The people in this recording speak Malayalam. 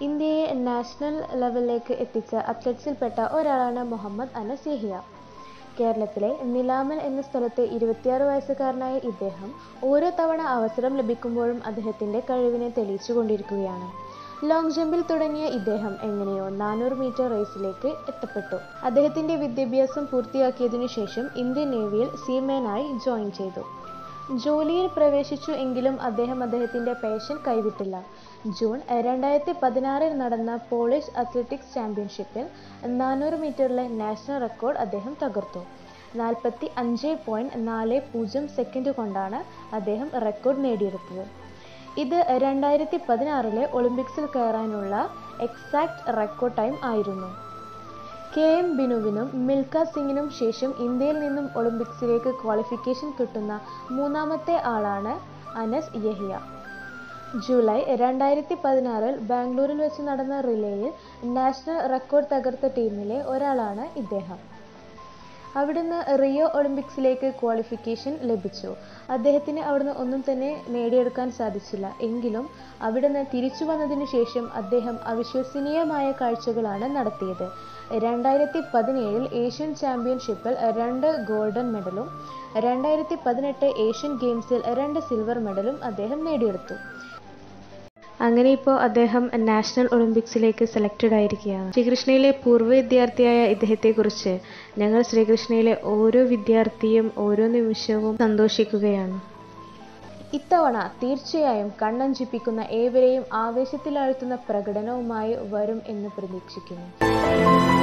ഇന്ത്യയെ നാഷണൽ ലെവലിലേക്ക് എത്തിച്ച അത്ലറ്റ്സിൽപ്പെട്ട ഒരാളാണ് മുഹമ്മദ് അനസ് യഹിയ കേരളത്തിലെ നിലാമൽ എന്ന സ്ഥലത്തെ ഇരുപത്തിയാറ് വയസ്സുകാരനായ ഇദ്ദേഹം ഓരോ തവണ അവസരം ലഭിക്കുമ്പോഴും അദ്ദേഹത്തിന്റെ കഴിവിനെ തെളിയിച്ചുകൊണ്ടിരിക്കുകയാണ് ലോങ് ജമ്പിൽ തുടങ്ങിയ ഇദ്ദേഹം എങ്ങനെയോ നാനൂറ് മീറ്റർ റേസിലേക്ക് എത്തപ്പെട്ടു അദ്ദേഹത്തിന്റെ വിദ്യാഭ്യാസം പൂർത്തിയാക്കിയതിനു ശേഷം ഇന്ത്യൻ നേവിയിൽ സീമാനായി ജോയിൻ ചെയ്തു ജോലിയിൽ പ്രവേശിച്ചു എങ്കിലും അദ്ദേഹം അദ്ദേഹത്തിന്റെ പാഷൻ കൈവിട്ടില്ല ജൂൺ രണ്ടായിരത്തി പതിനാറിൽ നടന്ന പോളിഷ് അത്ലറ്റിക്സ് ചാമ്പ്യൻഷിപ്പിൽ നാനൂറ് മീറ്ററിലെ നാഷണൽ റെക്കോർഡ് അദ്ദേഹം തകർത്തു നാൽപ്പത്തി അഞ്ച് പോയിന്റ് നാല് പൂജ്യം സെക്കൻഡ് കൊണ്ടാണ് അദ്ദേഹം റെക്കോർഡ് നേടിയെടുത്തത് ഇത് രണ്ടായിരത്തി പതിനാറിലെ ഒളിമ്പിക്സിൽ കയറാനുള്ള എക്സാക്ട് റെക്കോർഡ് ടൈം ആയിരുന്നു കെ എം ബിനുവിനും മിൽഖ സിംഗിനും ശേഷം ഇന്ത്യയിൽ നിന്നും ഒളിമ്പിക്സിലേക്ക് ക്വാളിഫിക്കേഷൻ കിട്ടുന്ന മൂന്നാമത്തെ ആളാണ് അനസ് യഹിയ ജൂലൈ രണ്ടായിരത്തി പതിനാറിൽ ബാംഗ്ലൂരിൽ വെച്ച് നടന്ന റിലേയിൽ നാഷണൽ റെക്കോർഡ് തകർത്ത ടീമിലെ ഒരാളാണ് ഇദ്ദേഹം അവിടുന്ന് റിയോ ഒളിമ്പിക്സിലേക്ക് ക്വാളിഫിക്കേഷൻ ലഭിച്ചു അദ്ദേഹത്തിന് അവിടുന്ന് ഒന്നും തന്നെ നേടിയെടുക്കാൻ സാധിച്ചില്ല എങ്കിലും അവിടുന്ന് തിരിച്ചു വന്നതിനു ശേഷം അദ്ദേഹം അവിശ്വസനീയമായ കാഴ്ചകളാണ് നടത്തിയത് രണ്ടായിരത്തി പതിനേഴിൽ ഏഷ്യൻ ചാമ്പ്യൻഷിപ്പിൽ രണ്ട് ഗോൾഡൻ മെഡലും രണ്ടായിരത്തി പതിനെട്ട് ഏഷ്യൻ ഗെയിംസിൽ രണ്ട് സിൽവർ മെഡലും അദ്ദേഹം നേടിയെടുത്തു അങ്ങനെ ഇപ്പോൾ അദ്ദേഹം നാഷണൽ ഒളിമ്പിക്സിലേക്ക് സെലക്റ്റഡ് ആയിരിക്കുകയാണ് ശ്രീകൃഷ്ണയിലെ പൂർവ്വ വിദ്യാർത്ഥിയായ ഇദ്ദേഹത്തെക്കുറിച്ച് ഞങ്ങൾ ശ്രീകൃഷ്ണയിലെ ഓരോ വിദ്യാർത്ഥിയും ഓരോ നിമിഷവും സന്തോഷിക്കുകയാണ് ഇത്തവണ തീർച്ചയായും കണ്ണഞ്ചിപ്പിക്കുന്ന ഏവരെയും ആവേശത്തിലാഴ്ത്തുന്ന പ്രകടനവുമായി വരും എന്ന് പ്രതീക്ഷിക്കുന്നു